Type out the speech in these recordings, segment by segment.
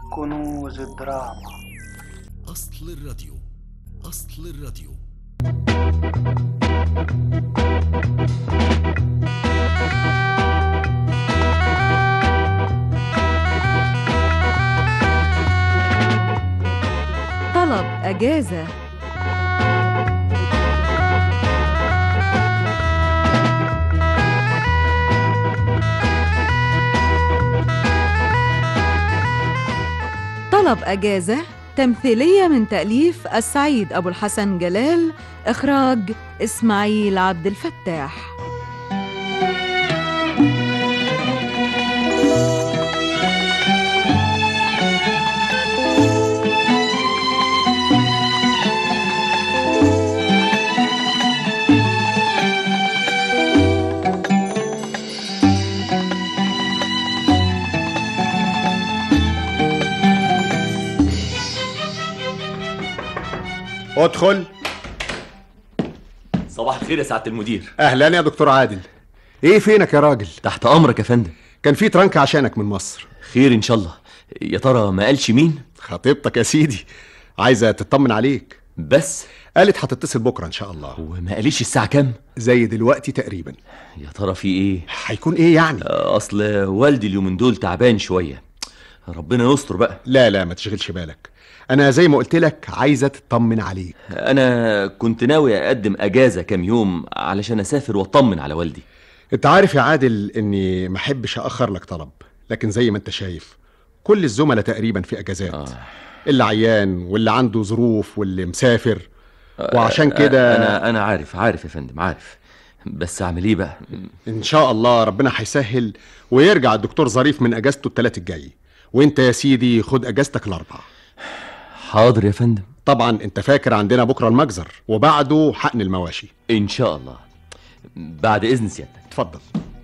كنوز الدراما أصل الراديو أصل الراديو طلب أجازة طلب أجازة تمثيلية من تأليف السعيد أبو الحسن جلال إخراج إسماعيل عبد الفتاح ادخل صباح الخير يا سعادة المدير اهلا يا دكتور عادل ايه فينك يا راجل تحت امرك يا فندم كان في ترنك عشانك من مصر خير ان شاء الله يا ترى ما قالش مين خطيبتك يا سيدي عايزه تطمن عليك بس قالت هتتصل بكره ان شاء الله وما قاليش الساعة كام زي دلوقتي تقريبا يا ترى في ايه هيكون ايه يعني اصل والدي اليومين دول تعبان شوية ربنا يستر بقى لا لا ما تشغلش بالك انا زي ما قلت لك عايزه تطمن عليك انا كنت ناوي اقدم اجازة كام يوم علشان اسافر واطمن على والدي انت عارف يا عادل اني ما احبش اخر لك طلب لكن زي ما انت شايف كل الزملاء تقريبا في اجازات آه. اللي عيان واللي عنده ظروف واللي مسافر وعشان كده انا انا عارف عارف يا فندم عارف بس اعمل ايه بقى ان شاء الله ربنا هيسهل ويرجع الدكتور ظريف من اجازته التلات الجاي وانت يا سيدي خد اجازتك الاربع حاضر يا فندم طبعا انت فاكر عندنا بكره المجزر وبعده حقن المواشي ان شاء الله بعد اذن سيادتك اتفضل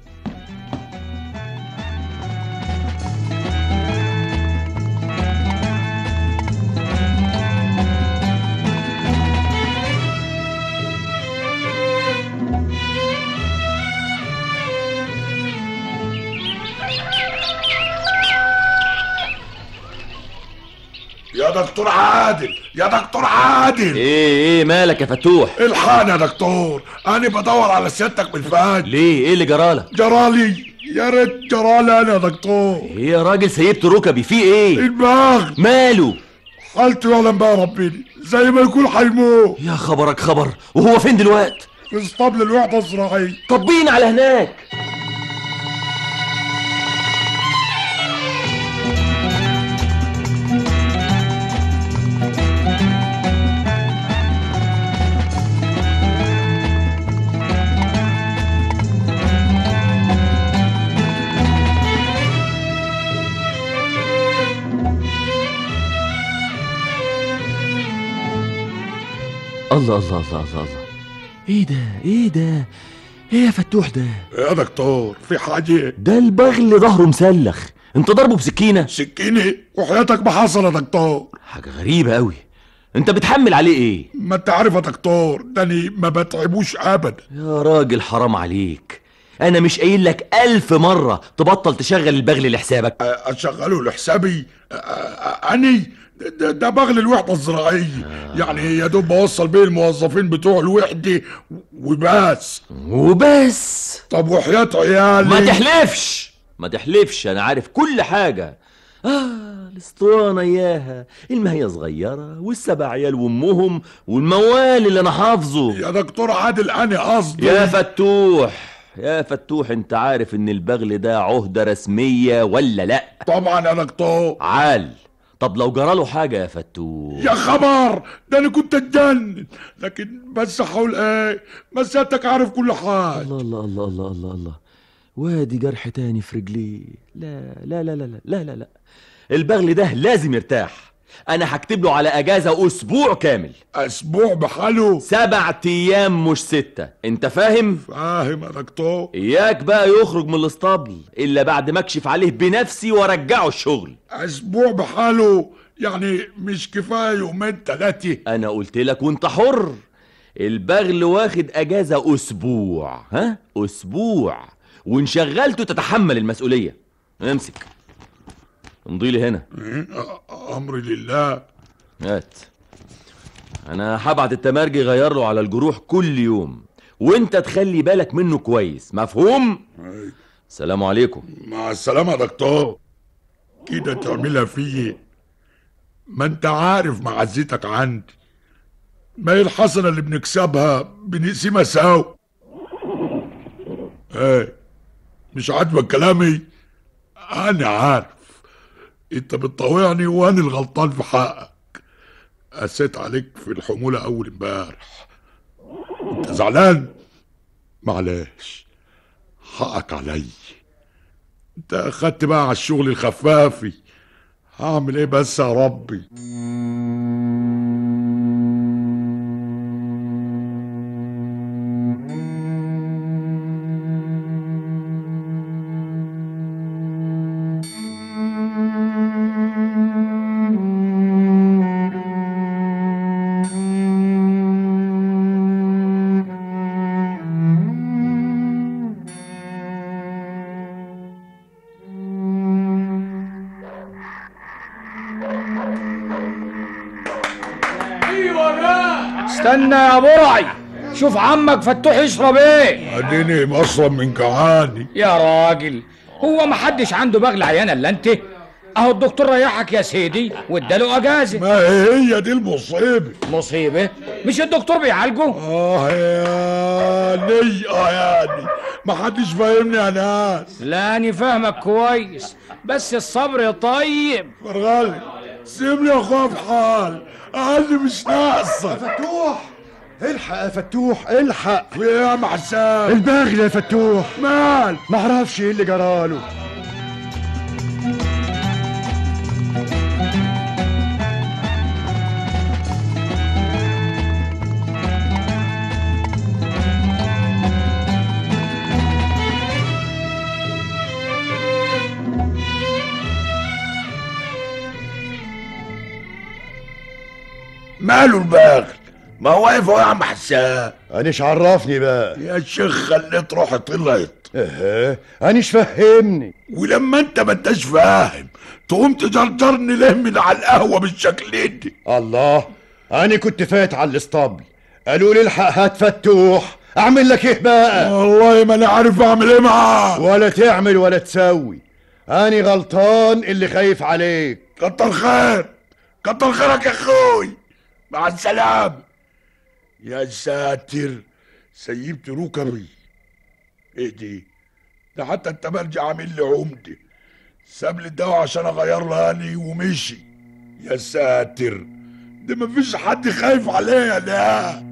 يا دكتور عادل يا دكتور عادل ايه ايه مالك يا فتوح الحقني يا دكتور انا بدور على سيادتك من فهد ليه ايه اللي جرالك جرالي يا ريت جرالي انا يا دكتور ايه يا راجل سيبت ركبي في ايه الباغ ماله حالته يعلم بقى ربنا زي ما يكون هيموت يا خبرك خبر وهو فين دلوقت في اسطبل الوحده الزراعيه طب بينا على هناك الله الله الله الله الله ايه ده ايه ده ايه يا فتوح ده يا دكتور في حاجه ده البغل ظهره مسلخ انت ضربه بسكينه سكينه وحياتك ما حصل يا دكتور حاجه غريبه قوي انت بتحمل عليه ايه ما انت عارف يا دكتور ده أنا ما بتعبوش ابدا يا راجل حرام عليك انا مش قايل لك الف مره تبطل تشغل البغل لحسابك اشغله لحسابي أ- أ- اني ده, ده بغل الوحده الزراعيه يعني يا دوب بوصل بيه الموظفين بتوع الوحده وبس وبس طب وحياة عيالي ما تحلفش ما تحلفش انا عارف كل حاجه اه الاسطوانه اياها المهيه صغيره والسبع عيال وامهم والموال اللي انا حافظه يا دكتور عادل انا قصدي يا فتوح يا فتوح انت عارف ان البغل ده عهده رسميه ولا لا طبعا يا دكتور عال طب لو جراله حاجه يا فتوح يا خبر ده انا كنت اتجنن لكن بس هقول ايه ما سيادتك عارف كل حاجه الله الله الله الله الله الله وادي جرح تاني في رجليه لا لا لا لا لا لا لا لا البغل ده لازم يرتاح انا هكتب له على اجازه اسبوع كامل اسبوع بحاله سبع ايام مش ستة انت فاهم فاهم يا دكتور اياك بقى يخرج من الاسطبل الا بعد ما اكشف عليه بنفسي وارجعه الشغل اسبوع بحاله يعني مش كفايه يومين تلاتة انا قلت لك وانت حر البغل واخد اجازه اسبوع ها اسبوع وان شغلته تتحمل المسؤوليه امسك امضي لي هنا إيه؟ أ- امري لله هات انا هبعت التمرجي يغير له على الجروح كل يوم وانت تخلي بالك منه كويس مفهوم السلام عليكم مع السلامة يا دكتور كده تعملها فيا ما انت عارف معزتك عندي ما هي الحسنة اللي بنكسبها بنقسمها سوا ايه مش عاجبك كلامي انا عارف انت بتطاوعني وانا الغلطان في حقك قسيت عليك في الحمولة اول امبارح انت زعلان معلش حقك عليا انت اخدت بقى على الشغل الخفافي هعمل ايه بس يا ربي استنى يا برعي شوف عمك فتوح يشرب ايه اديني مصرم من جعاني يا راجل هو محدش عنده بغل عيانه الا انت اهو الدكتور ريحك يا سيدي واداله اجازه ما هي دي المصيبة مصيبه مش الدكتور بيعالجه اه ياني اه ياني ما حدش فاهمني يا ناس لا اني فاهمك كويس بس الصبر طيب فرغالي سيبني يا اخويا في حال اقل مش ناقصة فتوح الحق يا فتوح الحق في ايه يا محسان الباغي يا فتوح مال معرفش ايه اللي جراله ماله الباغي ما هو واقف اهو يا عم حسان انيش عرفني بقى يا شيخ خليت روحي طلعت ايه انيش فهمني ولما انت ما انتش فاهم تقوم تجرجرني ليه من على القهوه بالشكل دي الله انا كنت فات على الاسطبل قالوا لي الحق هات فتوح اعمل لك ايه بقى والله ما انا عارف اعمل ايه معاه ولا تعمل ولا تسوي اني غلطان اللي خايف عليك كتر خير كتر خيرك يا اخوي مع السلامه يا ساتر سيبت ركبي ايه دي ده حتى انت برجع عامل لي عمده ساب لي الدواء عشان اغير له اني ومشي يا ساتر ده مفيش حد خايف عليا لا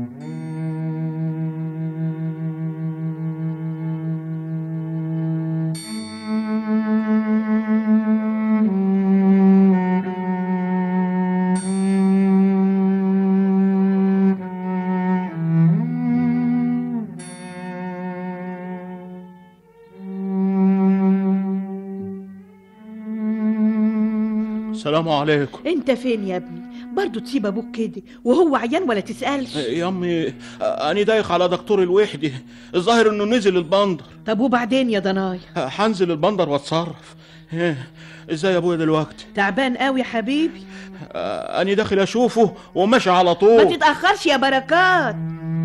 السلام عليكم انت فين يا ابني برضو تسيب ابوك كده وهو عيان ولا تسالش يا امي انا دايخ على دكتور الوحدة الظاهر انه نزل البندر طب وبعدين يا ضنايا هنزل البندر واتصرف إيه، ازاي يا ابويا دلوقتي تعبان قوي يا حبيبي انا داخل اشوفه وماشي على ما طول تتاخرش يا بركات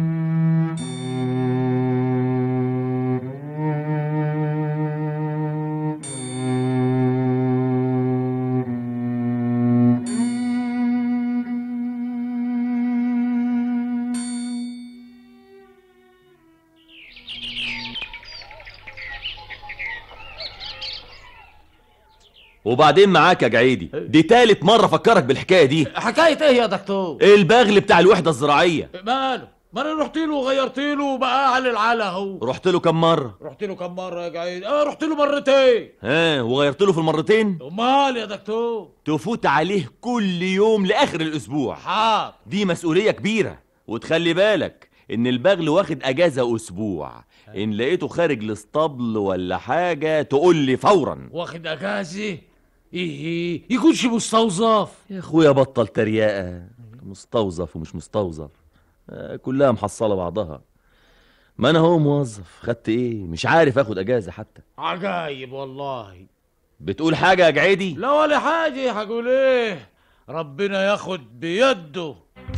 وبعدين معاك يا جعيدي دي تالت مرة فكرك بالحكاية دي حكاية ايه يا دكتور؟ البغل بتاع الوحدة الزراعية ماله؟ ما انا رحت له وغيرت له وبقى على العلا اهو رحت له كم مرة رحت له كم مرة يا جعيد؟ اه رحت له مرتين ها وغيرت له في المرتين امال يا دكتور تفوت عليه كل يوم لآخر الأسبوع حاضر دي مسؤولية كبيرة وتخلي بالك إن البغل واخد أجازة أسبوع إن لقيته خارج الاسطبل ولا حاجة تقول لي فورا واخد اجازة ايه يكونش مستوظف يا أخويا بطل تريقة مستوظف ومش مستوظف آه، كلها محصلة بعضها ما أنا هو موظف خدت إيه مش عارف آخد أجازة حتى عجايب والله بتقول حاجة يا جعيدي لا ولا حاجة هقول ايه ربنا ياخد بيده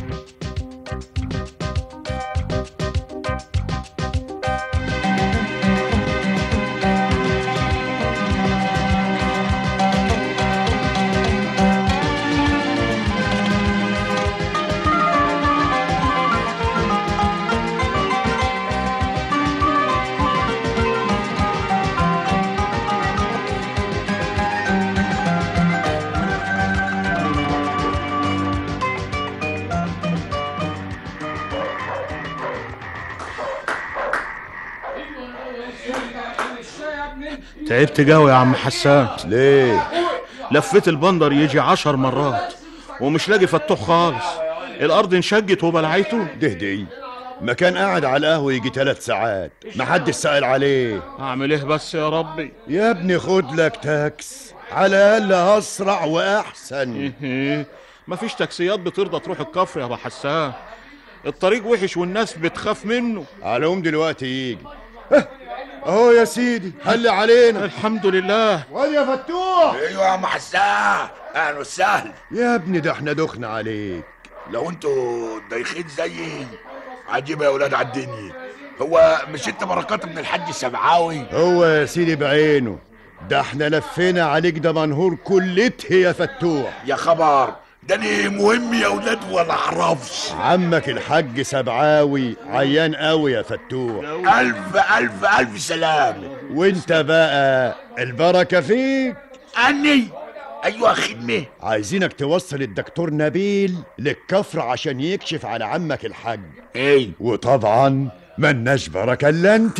تعبت قوي يا عم حسان ليه لفيت البندر يجي عشر مرات ومش لاقي فتوح خالص الارض انشقت وبلعيته دهدي ما كان قاعد على القهوة يجي ثلاث ساعات ما حدش سأل عليه اعمل ايه بس يا ربي يا ابني خد لك تاكس على الأقل أسرع وأحسن إيه، مفيش تاكسيات بترضى تروح الكفر يا ابو حسان الطريق وحش والناس بتخاف منه على قوم دلوقتي يجي اه، اهو يا سيدي حل علينا الحمد لله واد يا فتوح ايوه يا عم حسان اهلا وسهلا يا ابني ده احنا دخنا عليك لو انتوا دايخين زيي عجيبه يا ولاد على الدنيا هو مش انت بركات من الحاج السبعاوي هو يا سيدي بعينه ده احنا لفينا عليك ده منهور كلته يا فتوح يا خبر ده انا مهم يا ولاد ولا اعرفش عمك الحاج سبعاوي عيان قوي يا فتوح الف الف الف سلامه وانت بقى البركه فيك اني ايوه خدمه عايزينك توصل الدكتور نبيل للكفر عشان يكشف على عمك الحاج ايه وطبعا ملناش بركه الا انت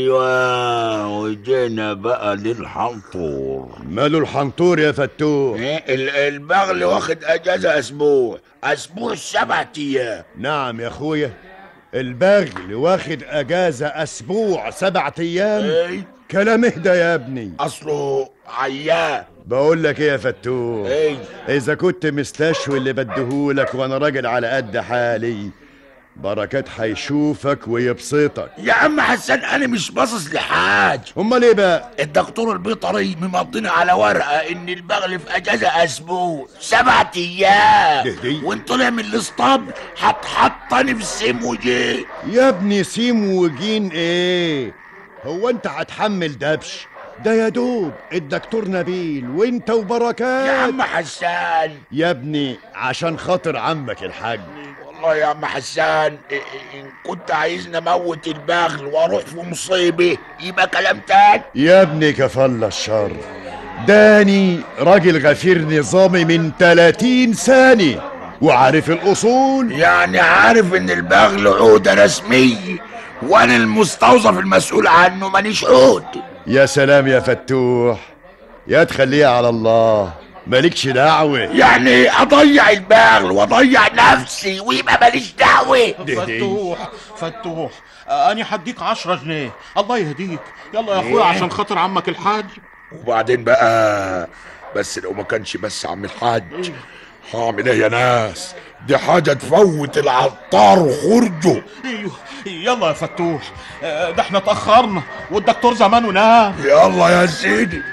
ايوه وجينا بقى للحنطور ماله الحنطور يا فتوح إيه ال- البغل واخد اجازه اسبوع اسبوع سبع ايام نعم يا اخويا البغل واخد اجازه اسبوع سبعة ايام ايه كلام اهدى يا ابني اصله عيان بقول لك ايه يا فتوح ايه اذا كنت مستشوي اللي بديهولك وانا راجل على قد حالي بركات هيشوفك ويبسطك يا عم حسن انا مش باصص لحاج امال ايه بقى الدكتور البيطري ممضينا على ورقه ان البغل في اجازه اسبوع سبعة ايام دهدي. وان طلع من الاسطبل هتحطني في سم وجيه يا ابني سيم وجين ايه هو انت هتحمل دبش ده يا دوب الدكتور نبيل وانت وبركات يا عم حسان يا ابني عشان خاطر عمك الحاج والله يا عم حسان إ- إ- ان كنت عايزني اموت البغل واروح في مصيبه يبقى كلام تاني يا ابني كفل الشر داني راجل غفير نظامي من 30 سنة وعارف الأصول يعني عارف ان البغل عقده رسميه وانا المستوظف المسؤول عنه مانيش عود يا سلام يا فتوح يا تخليها على الله مالكش دعوة يعني اضيع البغل واضيع نفسي ويبقى ماليش دعوه فتوح فتوح انا هديك عشرة جنيه الله يهديك يلا يا اخويا عشان خاطر عمك الحاج وبعدين بقى بس لو ما كانش بس عم الحاج هعمل ايه يا ناس دي حاجة تفوت العطار وخرجه ايوه يلا يا فتوح آه، ده احنا اتأخرنا والدكتور زمانه نام يلا يا سيدي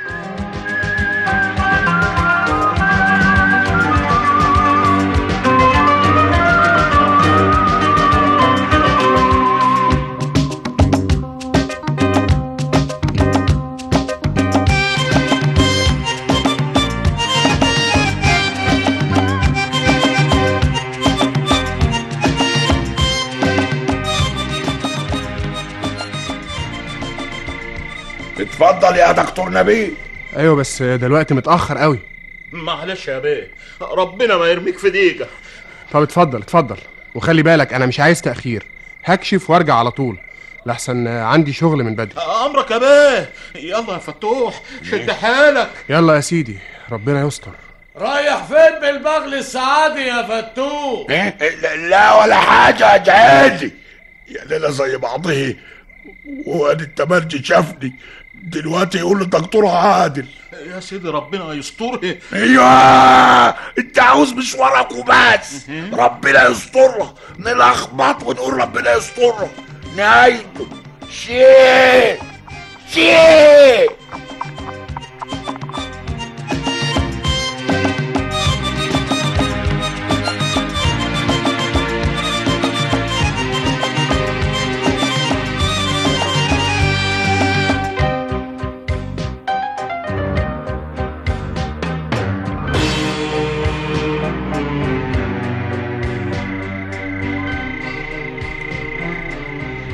اتفضل يا دكتور نبيل ايوه بس دلوقتي متاخر قوي معلش يا بيه ربنا ما يرميك في ديجة طب اتفضل اتفضل وخلي بالك انا مش عايز تاخير هكشف وارجع على طول لحسن عندي شغل من بدري امرك يا بيه يلا يا فتوح شد حالك يلا يا سيدي ربنا يستر رايح فين بالبغل السعادي يا فتوح إيه؟ لا- لا ولا حاجة يا جهازي يا ليلة زي بعضه وادي التمرجي شافني دلوقتي يقول للدكتور عادل يا سيدي ربنا يستره ايوه انت عاوز مشوارك وبس ربنا يسترها نلخبط ونقول ربنا يسترها نهايته شيء شيء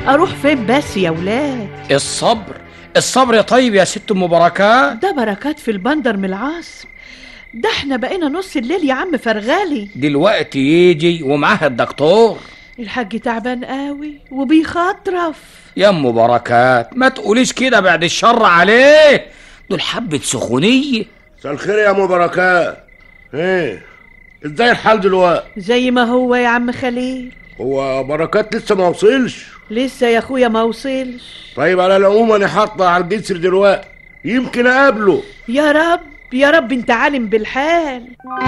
اروح فين بس يا ولاد الصبر الصبر يا طيب يا ست ام بركات ده بركات في البندر من العاصم ده احنا بقينا نص الليل يا عم فرغالي دلوقتي يجي ومعاه الدكتور الحاج تعبان قوي وبيخطرف يا ام بركات ما تقوليش كده بعد الشر عليه دول حبة سخونية مساء الخير يا ام بركات ايه ازاي الحال دلوقتي زي ما هو يا عم خليل هو بركات لسه ما وصلش لسه يا اخويا ما وصلش طيب على العموم انا حاطه على الجسر دلوقتي يمكن اقابله يا رب يا رب انت عالم بالحال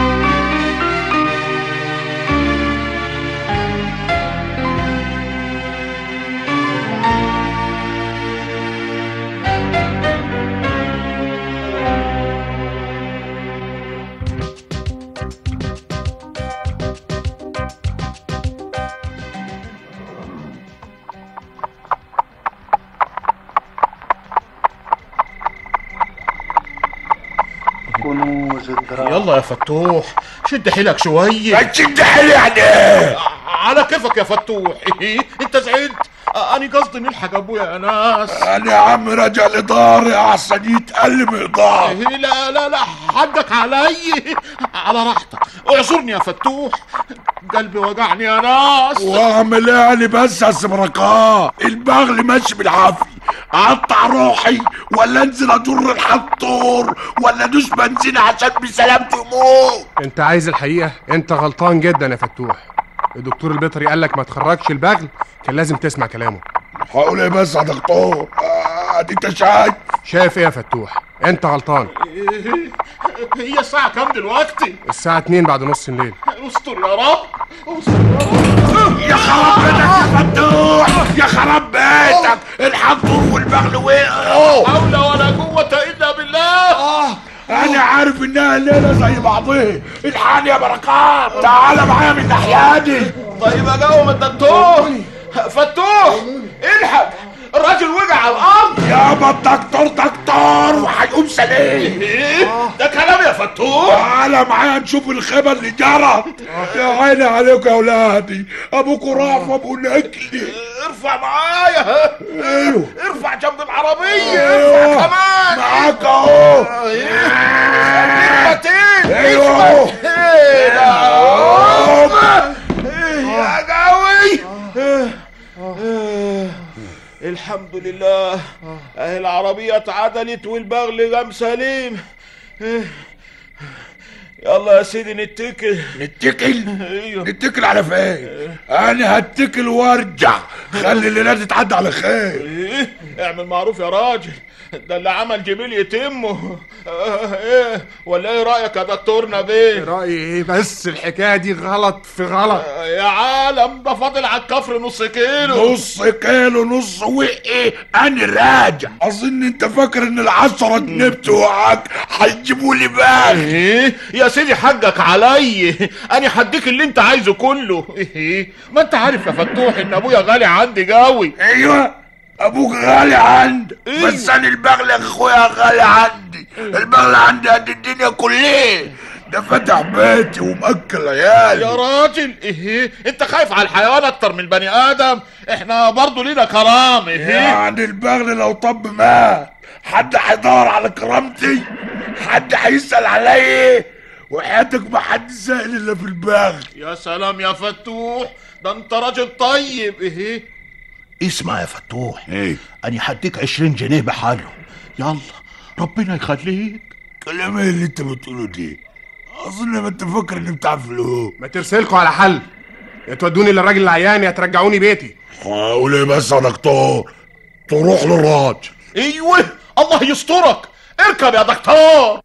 كنوز الدراما يلا يا فتوح شد حيلك شوية شد حيلي يعني ايه؟ على كيفك يا فتوح إيه؟ انت زعلت انا قصدي نلحق ابويا يا ناس انا يا عم راجع لداري احسن يتألم اقدار إيه لا لا لا حقك علي على راحتك اعذرني يا فتوح قلبي وجعني يا ناس واعمل ايه يعني بس يا سبرقاء البغل ماشي بالعافية اقطع روحي ولا انزل اضر الحطور ولا ادوس بنزين عشان بسلامته يموت انت عايز الحقيقه انت غلطان جدا يا فتوح الدكتور البيطري قال لك ما تخرجش البغل كان لازم تسمع كلامه هقول ايه بس يا دكتور ادي انت شايف شايف ايه يا فتوح انت غلطان إيه؟ هي الساعة كام دلوقتي؟ الساعه 2 بعد نص الليل استر يا رب استر يا رب يا خراب بيتك يا فتوح يا خراب بيتك الحطور والبغل وقعوا حول ولا قوة إلا بالله انا عارف انها الليله زي بعضها الحقني يا بركات تعال معايا من ناحيه دي طيب اقوم الدكتور فتوح الحق الراجل وقع على الارض يابا الدكتور دكتور وهيقوم سليم ايه ده كلام يا فتوح تعالى معايا نشوف الخيبه اللي جرت يا عيني عليكم يا اولادي ابوكوا راح وابو نكلي ارفع معايا ايوه ارفع جنب العربية ايوه ارفع كمان معاك اهو كلمتين ايوه ايه ده يا قوي الحمد لله اهي العربية اتعدلت والبغل قام سليم يلا يا سيدي نتكل نتكل ايوه نتكل على فين انا هتكل وارجع خلي الليله تتعدى على خير ايه اعمل معروف يا راجل ده اللي عمل جميل يتمه اه ايه ولا ايه رايك يا دكتور نبيل رايي ايه بس الحكايه دي غلط في غلط اه يا عالم ده فاضل على الكفر نص كيلو نص كيلو نص وقي انا راجع اظن انت فاكر ان العشرة جنيه بتوعك هيجيبوا لي بال ايه يا سيدي حقك علي انا هديك اللي انت عايزه كله ايه ما انت عارف يا فتوح ان ابويا غالي عندي قوي ايوه ابوك غالي عندي إيه؟ بس انا البغل يا اخويا غالي عندي البغل عندي قد الدنيا كلها ده فتح بيتي ومأكل عيالي يا راجل ايه انت خايف على الحيوان اكتر من البني ادم احنا برضو لينا كرام ايه يعني البغل لو طب مات حد هيدور على كرامتي حد هيسأل عليا وحياتك ما حد سائل الا في البغل يا سلام يا فتوح ده انت راجل طيب ايه اسمع يا فتوح ايه انا هديك عشرين جنيه بحاله يلا ربنا يخليك كلام ايه اللي انت بتقوله دي اظن ما انت فاكر اني بتاع فلوس ما ترسلكوا على حل يا تودوني للراجل العيان يا ترجعوني بيتي هقول ايه بس يا دكتور تروح للراجل ايوه الله يسترك اركب يا دكتور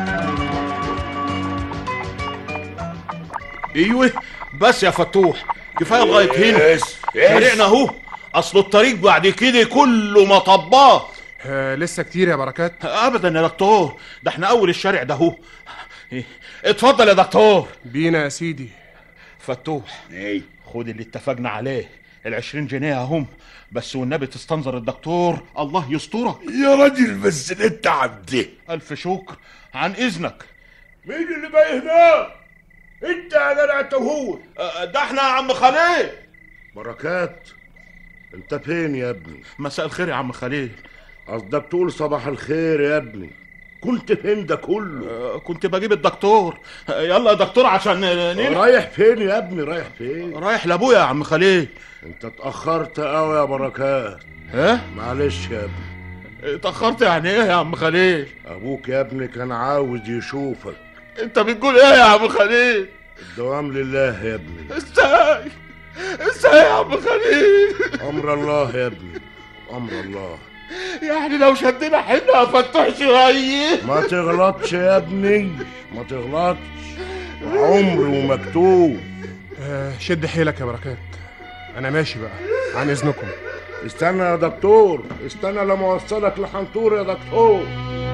ايوه بس يا فتوح كفايه لغايه هنا يس، يس. شارعنا اهو اصل الطريق بعد كده كله مطبات آه لسه كتير يا بركات ابدا يا دكتور ده احنا اول الشارع ده اهو اتفضل يا دكتور بينا يا سيدي فتوح خد اللي اتفقنا عليه العشرين جنيه اهم بس والنبي تستنظر الدكتور الله يسترك يا راجل بس انت عبده الف شكر عن اذنك مين اللي باقي هناك انت يا جدع انت وهو ده احنا يا عم خليل بركات انت فين يا ابني مساء الخير يا عم خليل قصدك تقول صباح الخير يا ابني كنت فين ده كله كنت بجيب الدكتور آه، يلا يا دكتور عشان نلحق. رايح فين يا ابني رايح فين رايح لابويا يا عم خليل انت اتاخرت قوي يا بركات ها معلش يا ابني اتاخرت يعني ايه يا عم خليل ابوك يا ابني كان عاوز يشوفك انت بتقول ايه يا عم خليل الدوام لله يا ابني ازاي ازاي يا عم خليل امر الله يا ابني امر الله يعني لو شدنا حنا فتح شويه ما تغلطش يا ابني ما تغلطش عمره مكتوب آه شد حيلك يا بركات انا ماشي بقى عن اذنكم استنى يا دكتور استنى لما اوصلك لحنطور يا دكتور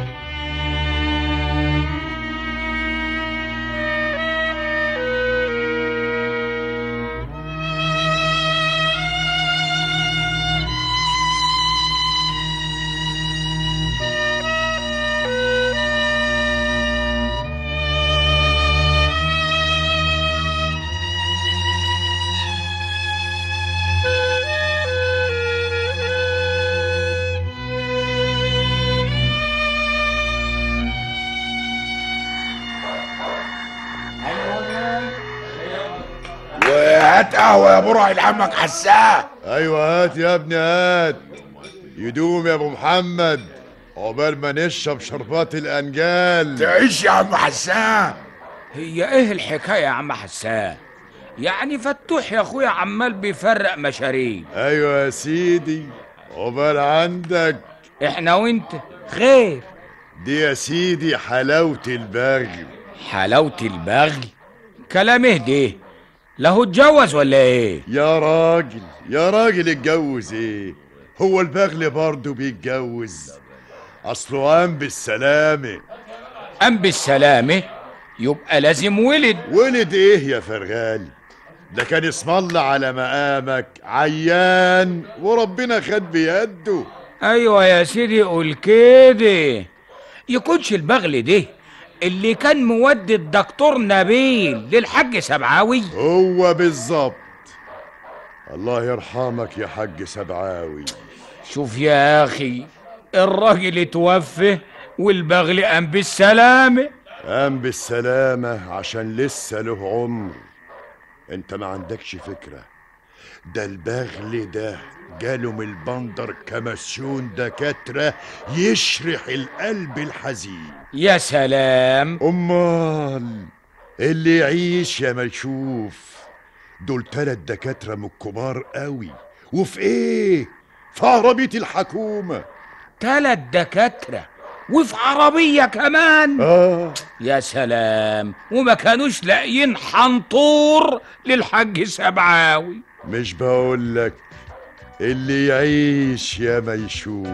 وهات قهوه يا برع لعمك حسان ايوه هات يا ابني هات يدوم يا ابو محمد عقبال ما نشرب شربات الانجال تعيش يا عم حسان هي ايه الحكايه يا عم حسان يعني فتوح يا اخويا عمال بيفرق مشاريب ايوه يا سيدي عقبال عندك احنا وانت خير دي يا سيدي حلاوة البغل حلاوة البغل كلام ايه ده له اتجوز ولا ايه يا راجل يا راجل اتجوز ايه هو البغل برضه بيتجوز اصله قام بالسلامة قام بالسلامة يبقى لازم ولد ولد ايه يا فرغالي ده كان اسم الله على مقامك عيان وربنا خد بيده ايوه يا سيدي قول كده يكونش البغل ده اللي كان مودي الدكتور نبيل للحاج سبعاوي هو بالظبط الله يرحمك يا حاج سبعاوي شوف يا اخي الراجل اتوفى والبغل قام بالسلامه قام بالسلامة عشان لسه له عمر انت ما عندكش فكرة ده البغل ده جاله من البندر كمسيون دكاترة يشرح القلب الحزين يا سلام امال اللي يعيش يا ما يشوف دول تلات دكاترة من الكبار قوي وفي ايه في عربية الحكومة تلات دكاترة وفي عربية كمان آه يا سلام وما كانوش لاقيين حنطور للحاج سبعاوي مش بقولك اللي يعيش يا ما يشوف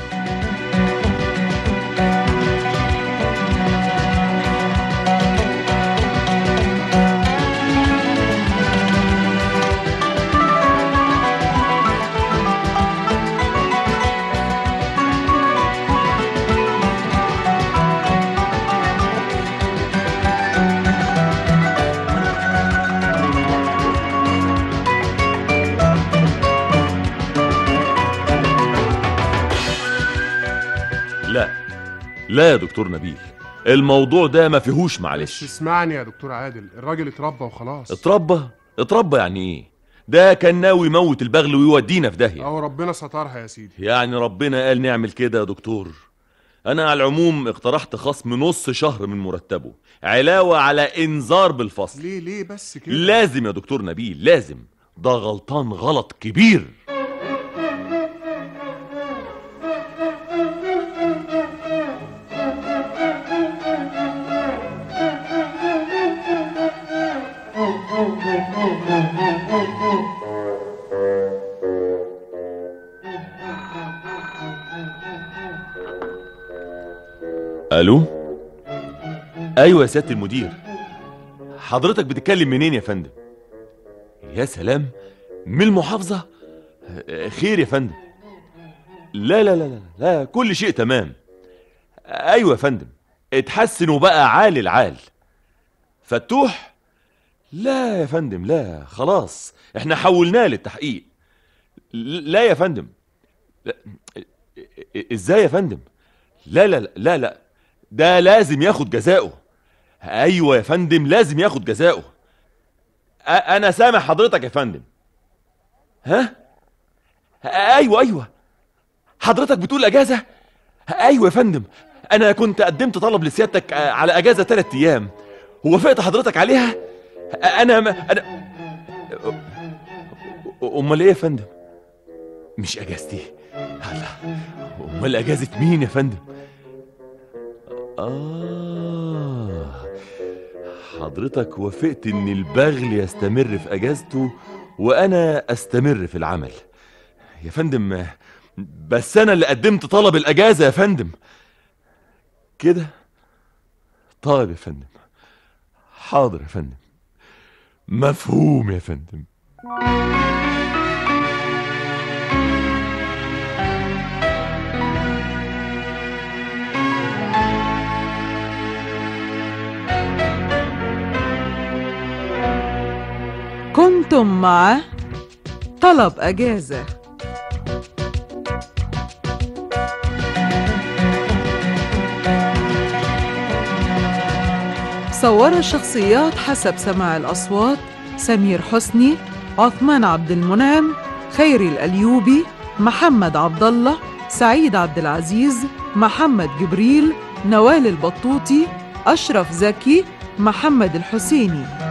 لا لا يا دكتور نبيل الموضوع ده ما فيهوش معلش اسمعني يا دكتور عادل الراجل اتربى وخلاص اتربى اتربى يعني ايه ده كان ناوي يموت البغل ويودينا في داهيه اهو ربنا سترها يا سيدي يعني ربنا قال نعمل كده يا دكتور انا على العموم اقترحت خصم نص شهر من مرتبه علاوه على انذار بالفصل ليه ليه بس كده لازم يا دكتور نبيل لازم ده غلطان غلط كبير الو ايوه يا سياده المدير حضرتك بتتكلم منين يا فندم يا سلام من المحافظه آه، خير يا فندم لا لا لا لا لا كل شيء تمام ايوه يا فندم اتحسن وبقى عال العال فتوح لا يا فندم لا خلاص احنا حولناه للتحقيق لا يا فندم لا. ازاي يا فندم لا لا لا لا لا ده لازم ياخد جزاؤه ايوه يا فندم لازم ياخد جزاؤه أ- انا سامع حضرتك يا فندم ها ايوه ايوه حضرتك بتقول اجازه ايوه يا فندم انا كنت قدمت طلب لسيادتك آه، على اجازه ثلاث ايام ووافقت حضرتك عليها انا ما انا امال ايه يا فندم مش اجازتي الله امال اجازه مين يا فندم اه حضرتك وافقت ان البغل يستمر في اجازته وانا استمر في العمل يا فندم بس انا اللي قدمت طلب الاجازه يا فندم كده طيب يا فندم حاضر يا فندم مفهوم يا فندم كنتم مع طلب أجازة صور الشخصيات حسب سماع الأصوات سمير حسني عثمان عبد المنعم خيري الأليوبي محمد عبد الله سعيد عبد العزيز محمد جبريل نوال البطوطي أشرف زكي محمد الحسيني